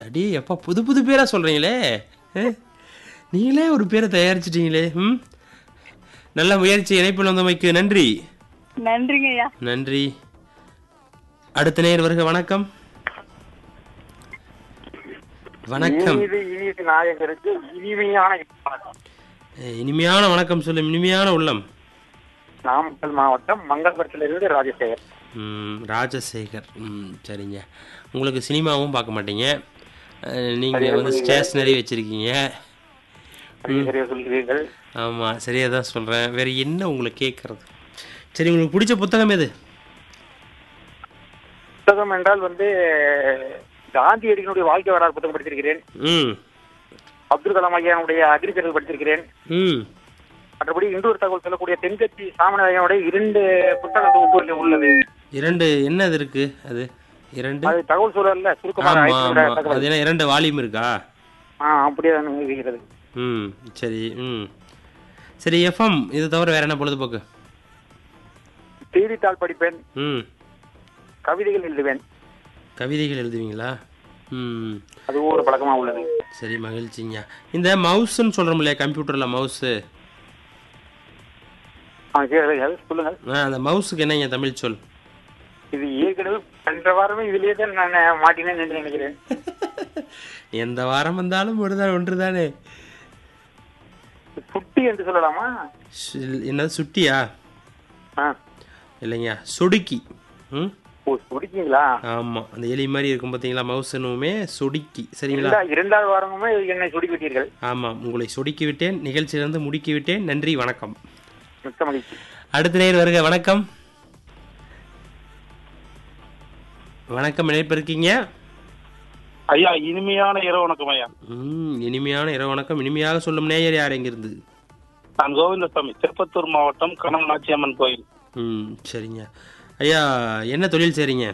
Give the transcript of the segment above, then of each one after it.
அடி அப்பா புது புது பேரா சொல்றீங்களே அஹ், நீங்களே ஒரு பேரை தயாரிச்சிட்டீங்களே ம் நல்ல முயற்சி இணைப்பில் வந்தமைக்கு நன்றி நன்றிங்க ஐயா நன்றி அடுத்த நேர் வருக வணக்கம் வணக்கம் இனிது இனிது நாயகருக்கு இனிமையான வணக்கம். அஹ், இனிமையான வணக்கம் சொல்லும் இனிமையான உள்ளம் நாமக்கல் மாவட்டம் மங்களபுரத்திலிருந்து ராஜசேகர் ம், ராஜசேகர் ம் சரிங்க உங்களுக்கு சினிமாவும் பார்க்க மாட்டீங்க அஹ், நீங்க வந்து ஸ்டேஷ்னரி வச்சிருக்கீங்க சரியா சொல்கிறீர்கள் ஆமா சரியா தான் சொல்றேன் வேற என்ன உங்களுக்கு கேட்கறது சரி உங்களுக்கு பிடிச்ச புத்தகம் எது புத்தகம் என்றால் வந்து காந்தியடிகளுடைய வாழ்க்கை வரலாறு புத்தகம் படித்திருக்கிறேன் ம் அப்துல் கலாம் ஐயாவுடைய அக்ரிகல்ச்சர் படித்திருக்கிறேன் ம் மற்றபடி இன்னொரு தகவல் சொல்லக்கூடிய தென்கட்சி சாமநாயனுடைய இரண்டு புத்தக தொகுப்பு உள்ளது இரண்டு என்ன இது இருக்கு அது இரண்டு அது தகவல் சொல்லல சுருக்கமாக ஆமா அழைக்கிற ஆமா தகவல் அது என்ன இரண்டு வால்யூம் இருக்கா ஆ அப்படியே தான் இருக்கிறது ம் சரி ம் சரி எஃப்எம் இது தவிர வேற என்ன பொழுதுபோக்கு செய்தித்தாள் படிப்பேன் ம் கவிதைகள் எழுதுவேன் கவிதைகள் எழுதுவீங்களா ம் அது ஒரு பழக்கமா உள்ளது சரி மகிழ்ச்சிங்க இந்த மவுஸ்ன்னு சொல்கிறோம் இல்லையா கம்ப்யூட்டரில் மவுஸு ஆ கேளுங்கள் சொல்லுங்கள் ஆ அந்த மவுஸுக்கு என்னங்க தமிழ் சொல் இது ஏற்கனவே சென்ற வாரமே இதுலயே தான் நான் மாட்டினேன் என்று நினைக்கிறேன் எந்த வாரம் வந்தாலும் ஒருதான் ஒன்று தானே சுட்டி என்று சொல்லலாமா என்னது சுட்டியா ஆ இல்லைங்க சொடுக்கி ம் ஓ சுடிக்கீங்களா ஆமாம் அந்த எலி மாதிரி இருக்கும் பார்த்தீங்களா மவுஸ்னுமே சொடுக்கி சரிங்களா இரண்டா- இரண்டாவது வாரமுமே என்னை சுடி விட்டீர்கள் ஆமாம் உங்களை சொடுக்கி விட்டேன் நிகழ்ச்சியிலிருந்து முடுக்கி விட்டேன் நன்றி வணக்கம் மிக்க மகிழ்ச்சி அடுத்த நேர் வருக வணக்கம் வணக்கம் இணைப்பு இருக்கீங்க ஐயா இனிமையான இரவு வணக்கம் ஐயா ம் இனிமையான இரவு வணக்கம் இனிமையாக சொல்லும் நேயர் யார் எங்கிருந்து நான் கோவிந்தசாமி திருப்பத்தூர் மாவட்டம் கணம் நாச்சியம்மன் கோயில் ம் சரிங்க ஐயா என்ன தொழில் செய்றீங்க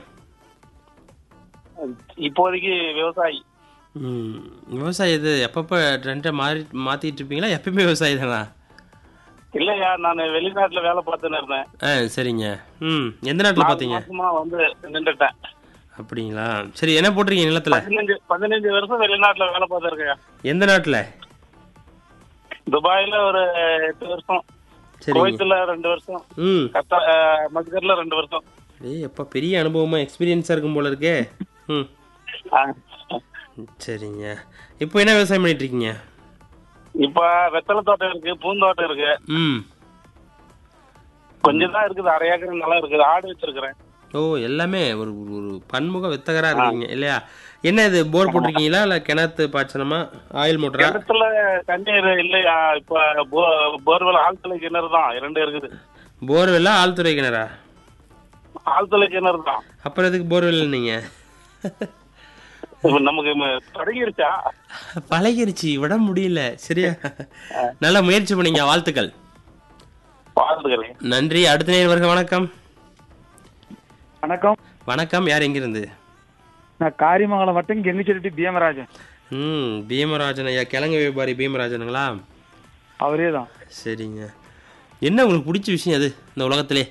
இப்போதைக்கு விவசாயி ம் விவசாயம் இது எப்பப்போ ரெண்டை மாறி மாற்றிட்டு இருப்பீங்களா எப்பயுமே விவசாயி தானா இல்லையா நான் வெளிநாட்டுல வேலை பார்த்துன்னு இருந்தேன் ஆ சரிங்க ம் எந்த நாட்டில் பார்த்தீங்க மாசமா வந்து நின்றுட்டேன் அப்படிங்களா சரி என்ன போட்டிருக்கீங்க நிலத்துல பதினஞ்சு பதினஞ்சு வருஷம் வெளிநாட்டுல வேலை பார்த்துருக்கேன் எந்த நாட்டில் துபாயில ஒரு எட்டு வருஷம் சரிங்க குவைத்துல ரெண்டு வருஷம் ம் கத்தா மஸ்கர்ல ரெண்டு வருஷம் ஏய் எப்போ பெரிய அனுபவமா எக்ஸ்பீரியன்ஸாக இருக்கும் போல இருக்கே ம் ஆ. சரிங்க இப்போ என்ன விவசாயம் பண்ணிட்டு இருக்கீங்க இப்ப வெத்தலை தோட்டம் இருக்கு பூந்தோட்டம் இருக்கு ம் கொஞ்சம் தான் இருக்குது அரை ஏக்கர் நிலம் இருக்குது ஆடு வச்சிருக்கிறேன் ஓ எல்லாமே ஒரு ஒரு பன்முக வித்தகரா இருக்கீங்க இல்லையா என்ன இது போர் போட்டிருக்கீங்களா இல்ல கிணத்து பாய்ச்சனமா ஆயில் மோட்டரா கிணத்துல தண்ணீர் இல்லையா இப்ப போ- போர்வெல் ஆழ்துளை கிணறு தான் இரண்டு இருக்குது போர்வெல்லா ஆழ்துறை கிணறா ஆழ்துளை கிணறு தான் அப்புறம் எதுக்கு போர்வெல் நீங்க இப்ப நமக்கு ம- தொடங்கிருச்சா பழகிருச்சு விட முடியல சரியா நல்ல முயற்சி பண்ணீங்க வாழ்த்துக்கள் பார்த்துக்கிறேன் நன்றி அடுத்த நேர் வருக வணக்கம் வணக்கம் வணக்கம் யார் எங்கிருந்து நான் காரிமங்கலம் வட்டம் கெங்கிச்செட்டி பீமராஜன் ம் பீமராஜன் ஐயா கிழங்கு வியாபாரி பீமராஜனுங்களா அவரே தான் சரிங்க என்ன உங்களுக்கு பிடிச்ச விஷயம் அது இந்த உலகத்திலே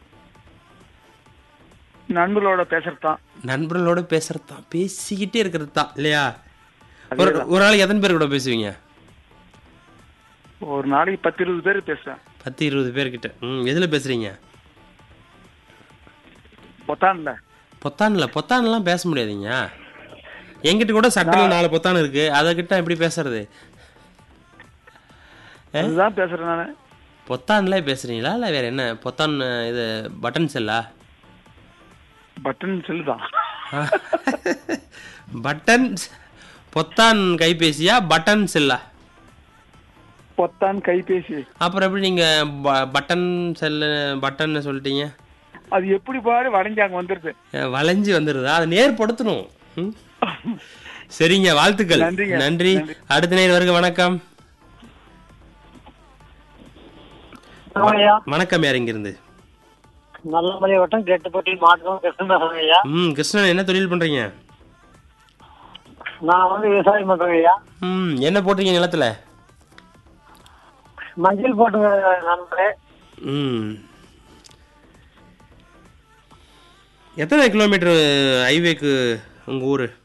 நண்பர்களோட பேசுறது தான் நண்பர்களோட பேசுறது தான் பேசிக்கிட்டே இருக்கிறது தான் இல்லையா ஒரு ஒரு நாளைக்கு எத்தனை பேர் கூட பேசுவீங்க ஒரு நாளைக்கு பத்து இருபது பேர் பேசுறேன் பத்து இருபது பேர்கிட்ட ம் எதில் பேசுறீங்க பொத்தான்ல பொத்தான்ல பொத்தான்லாம் பேச முடியாதுங்க என்கிட்ட கூட சட்டையில் நாலு பொத்தான் இருக்கு அதை கிட்ட எப்படி பேசுறது அதுதான் பேசுறேன் நானு பொத்தான்ல பேசுறீங்களா இல்லை வேற என்ன பொத்தான் இது பட்டன் செல்லா பட்டன் செல்லு தான் பட்டன் பொத்தான் கைபேசியா பட்டன் செல்லா பொத்தான் கைபேசி அப்புறம் எப்படி நீங்க ப- பட்டன் செல்லு பட்டன் சொல்லிட்டீங்க அது எப்படி பாடு வளைஞ்சு அங்க வந்துருது அஹ் வளைஞ்சு வந்துருதா அதை நேர்படுத்தணும் ம்? சரிங்க வாழ்த்துக்கள் நன்றிங்க. நன்றி அடுத்த நேர் வருக வணக்கம் வணக்கம் யார் இங்கிருந்து நல்லமலை வட்டம் கெட்டுப்பட்டி மாற்றம் கிருஷ்ணன் ஐயா ம் கிருஷ்ணன் என்ன தொழில் பண்றீங்க நான் வந்து விவசாயம் பண்றேன் ஐயா ம் என்ன போட்டிருக்கீங்க நிலத்துல மஞ்சள் போட்டுங்க நண்பரே ம் எத்தனை கிலோமீட்டர் ஹைவேக்கு உங்க ஊரு